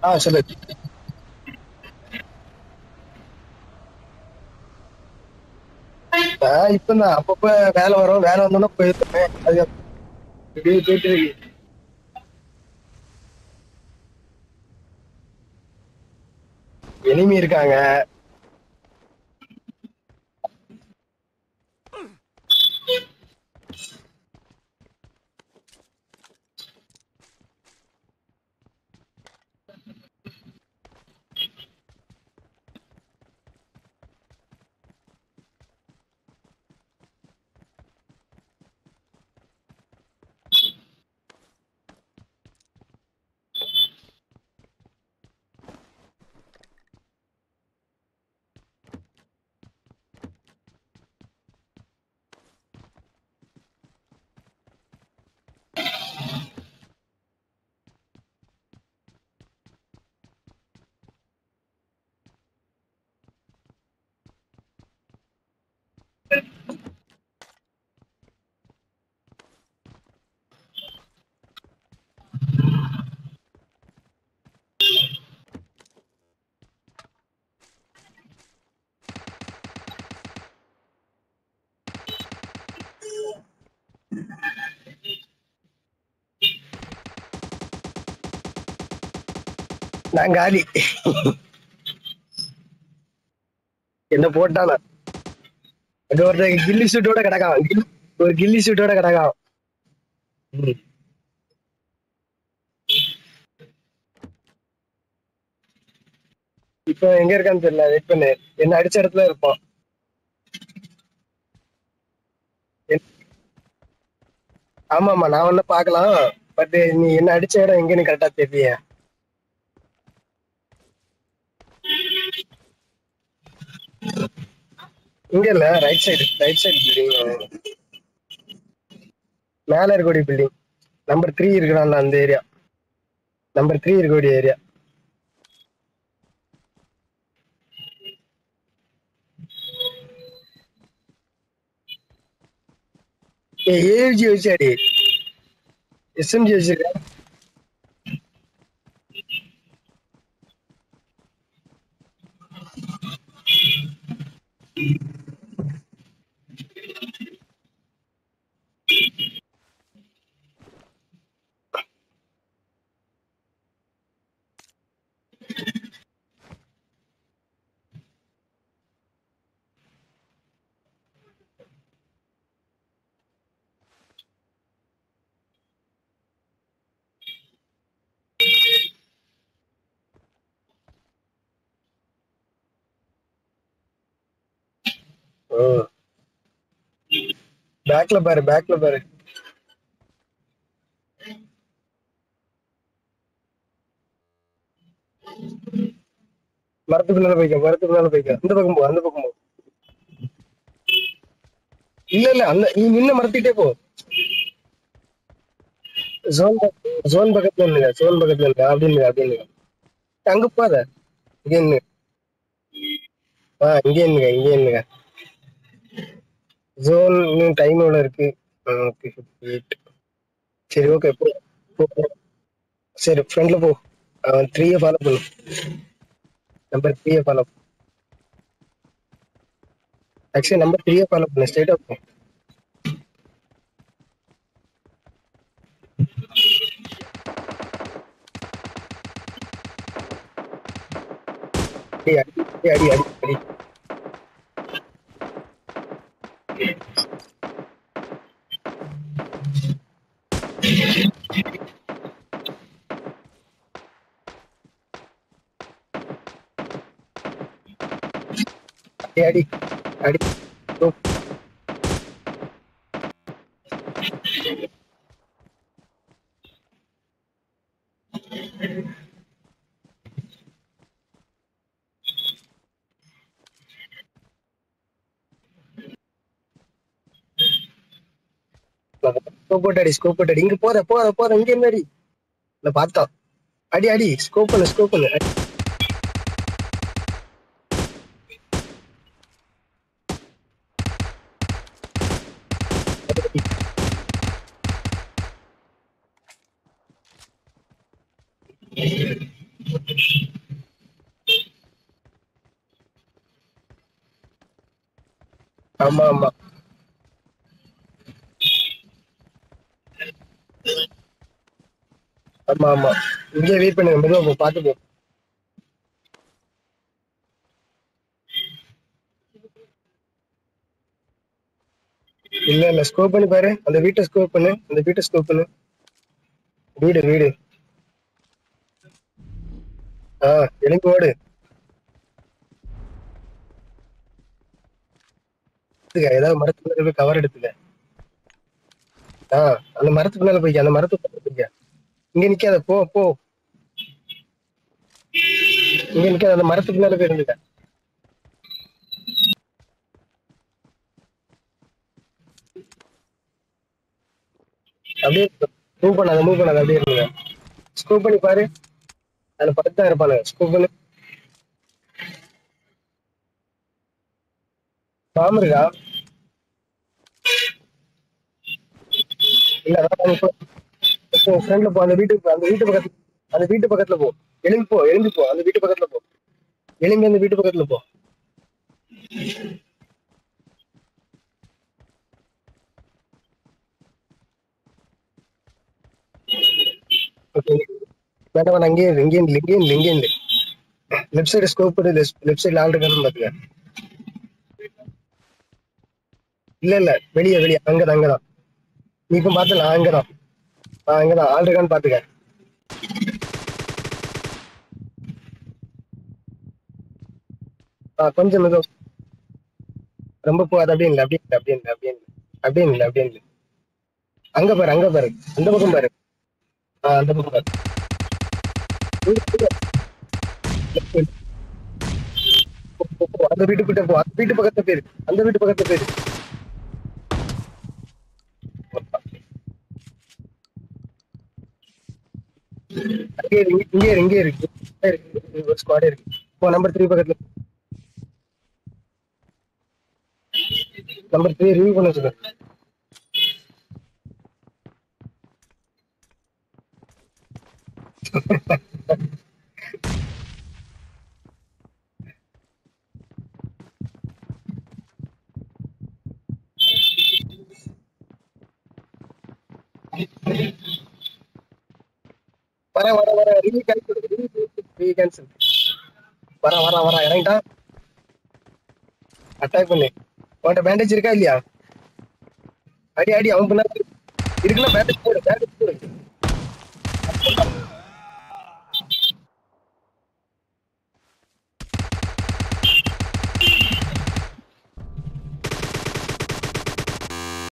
ஆ சொல்லு நான் இப்பதான் அப்பப்ப வேலை வரும் வேலை வந்தோன்னா போயிருப்பேன் அது இப்படியே போயிட்டு இருக்கு எனிமி இருக்காங்க நான் காலி என்ன போட்டானா அது ஒருத்தன் கில்லி சூட்டோட கிடக்கான் கில்லி- ஒரு கில்லி சூட்டோட கிடக்கான் ம். இப்போ எங்க இருக்கான்னு தெரியல வெயிட் பண்ணு என்ன அடிச்ச இடத்துல இருப்பான் என்- ஆமாமா நான் ஒன்னும் பார்க்கலாம் பட் நீ என்ன அடிச்ச இடம் எங்கன்னு கரெக்டா தெரியல இங்க இல்ல right side right side building மேல இருக்கக்கூடிய பில்டிங் நம்பர் த்ரீ இருக்கிறான்ல அந்த ஏரியா நம்பர் த்ரீ இருக்கக்கூடிய ஏரியா ஏஜி வச்சாடி எஸ்எம்ஜி வச்சிருக்க பேக்ல பாரு பேக்ல பாரு மரத்துக்கு மேல போய்க்க மரத்துக்கு மேல போய்க்க அந்த பக்கம் போ அந்த பக்கம் போ இல்ல இல்ல அந்த நீ நின்ன மரத்திட்டே போ ஜோன் ஜோன் பக்கத்துல இல்லைங்க ஜோன் பக்கத்துல இல்ல அப்படின்னு அப்படின்னு அங்க போத இங்க நின்னு ஆ இங்கே நின்னுங்க இங்கே நின்னுங்க ஜோன் இன்னும் டைம் எவ்வளவு இருக்கு ஓகே எயிட் சரி ஓகே போ போ, போ. சரி ஃப்ரெண்ட்ல போ த்ரீயை ஃபாலோ பண்ணு நம்பர் த்ரீயை ஃபாலோ ஆக்சுவலி நம்பர் த்ரீயை ஃபாலோ பண்ணு ஸ்ட்ரைட்டா போ அடி அடி அடி அடி அடி அடி அடி அடி போ. ஸ்கோப் போட்டு அடி ஸ்கோப் போட்டு அடி இங்க போற போற போற இங்க என்ன அடி இல்ல பார்த்தோம் அடி அடி ஸ்கோப் பண்ணு ஸ்கோப் பண்ணு அடி. ஆமா ஆமா ஆமா ஆமா இங்கே வெயிட் பண்ணுங்க மெதுவா போ பாத்து போ இல்ல இல்ல ஸ்கோப் பண்ணி பாரு அந்த வீட்டை ஸ்கோப் பண்ணு அந்த வீட்டை ஸ்கோப் பண்ணு வீடு வீடு ஆ எழுந்து ஓடு எடுத்துக்க, ஏதாவது மரத்துக்கு மேல போய் கவர் எடுத்துக்க ஆ அந்த மரத்துக்கு மேல போய்க்க அந்த மரத்துக்கு மேல போய்க்க இங்க நிக்காத போ போ இங்க நிக்காத அந்த மரத்துக்கு மேல போய் இருந்துக்க அப்படியே மூவ் பண்ணாத மூவ் பண்ணாத அப்படியே இருங்க ஸ்கூப் பண்ணி பாரு அதுல பத்து தான் இருப்பானுங்க ஸ்கூப் பண்ணி பாம்பு இருக்கா இல்ல அதான் இப்போ இப்போ ஃப்ரெண்ட்ல போ அந்த வீட்டுக்கு போ, அந்த வீட்டு பக்கத்துல அந்த வீட்டு பக்கத்துல போ எழும்பி போ எழும்பி போ அந்த வீட்டு பக்கத்துல போ எழும்பி அந்த வீட்டு பக்கத்துல போ ஓகே வேண்டாம் வேண்டாம் அங்கேயே இரு, இங்கேயே இரு, இங்கேயே இரு, இங்கேயே இரு. லெஃப்ட் சைடு ஸ்கோப் பண்ணி லெஃப்ட் சைடுல ஆள் இருக்கான்னு பாத்துக்க இல்ல இல்ல வெளியே வெளியே அங்கதான் அங்கதான் நீ இப்ப பார்த்தல அங்கதான் ஆ, அங்கதான் ஆள் இருக்கான்னு பாத்துக்க ஆ கொஞ்சம் மெதுவா ரொம்ப போகாது அப்படியே இல்லை அப்படியே இல்லை அப்படியே இல்லை அப்படியே இல்லை அப்படியே இல்லை அப்படியே இல்லை அங்க பாரு அங்க பாரு அந்த பக்கம் பாரு ஆ அந்த பக்கம் பாரு இங்க, இங்க. போ, போ, போ. அந்த வீட்டுக்கிட்ட போ அந்த வீட்டு பக்கத்துல பேரு அந்த வீட்டு பக்கத்துல பேரு அங்கே இரு, இங்கே இரு, இங்கே இருக்கு இங்கே இருக்கு இங்க ஒரு ஸ்குவாடே இருக்கு போ நம்பர் த்ரீ பக்கத்துல நம்பர் த்ரீ ரிவ்யூ பண்ண வச்சுக்கோ வர வர வர ரிவ்யூ கேன்சல் ரிவ்யூ கேன்சல் வர வர வர இறங்கிட்டா அட்டாக் பண்ணு உன்கிட்ட பேண்டேஜ் இருக்கா இல்லையா அடி அடி அவன் பின்னாடி இருக்குன்னா பேண்டேஜ் போடு பேண்டேஜ் போடு